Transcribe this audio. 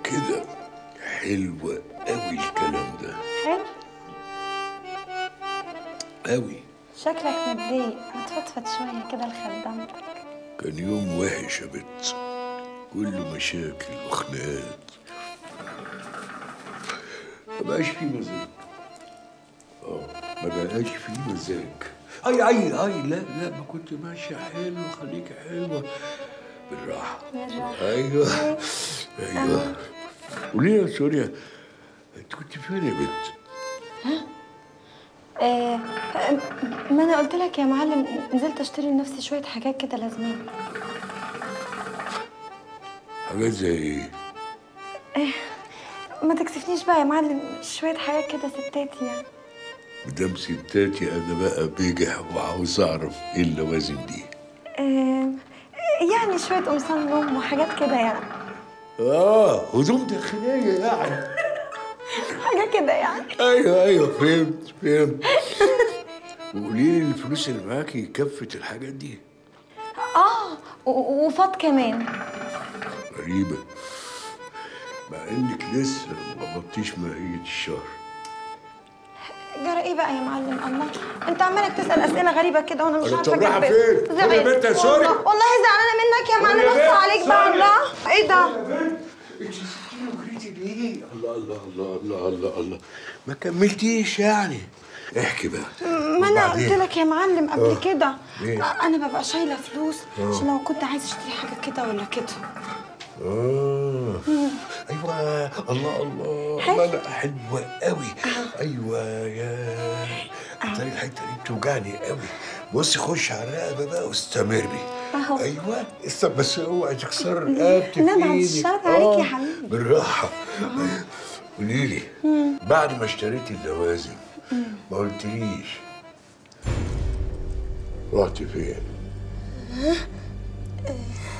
كده حلوة قوي الكلام ده حلو قوي شكلك متضايق ما تفضفض شويه كده لخدامتك كان يوم وحش يا بت كله مشاكل وخناقات ما بقاش فيه مزاج اه ما بقاش فيه مزاج اي اي اي لا لا ما كنت ماشية حلو خليك حلوة بالراحة بالراحة. ايوه ايوه قولي يا سوريا انت كنت فين يا بت؟ آه ما انا قلت لك يا معلم نزلت اشتري لنفسي شويه حاجات كده لازمين حاجات زي ايه؟ ما تكسفنيش بقى يا معلم شويه حاجات كده ستات يعني مدام ستاتي انا بقى بجح وعاوز اعرف ايه اللوازم دي آه يعني شويه قمصان نوم وحاجات كده يعني اه هدوم داخليه يعني حاجه كده يعني ايوه ايوه فهمت فهمت وقولي لي الفلوس اللي معاكي كفت الحاجات دي اه و- وفاض كمان غريبه مع انك لسه ما قبضتيش مائية الشهر جرى ايه بقى يا معلم الله انت عمالك تسال اسئله غريبه كده وانا مش أنا عارفه طب رايحة أجاوب. فين؟ فين يا زعلت. بنت يا سوري؟ والله- والله زعلانه منك يا معلم يا بص بنت، عليك بقى سوري. الله ايه ده انت سبتيني وجريتي ليه؟ الله الله الله الله الله الله ما كملتيش يعني احكي بقى ما انا وبعدين؟ قلت لك يا معلم قبل آه. كده إيه؟ انا ببقى شايله فلوس عشان لو كنت عايز اشتري حاجه كده ولا كده آه أيوة الله الله حلو. الله لا حلوة قوي أيوة يا تلاقي الحتة دي بتوجعني قوي بصي خش على الرقبة بقى واستمري أهو. أيوة است- بس اوعي تكسري رقبتك لا، بعد إيدك. الشر عليك يا آه، حبيبي. بالراحة قولي لي بعد ما اشتريتي اللوازم ما قلتليش رحت فين؟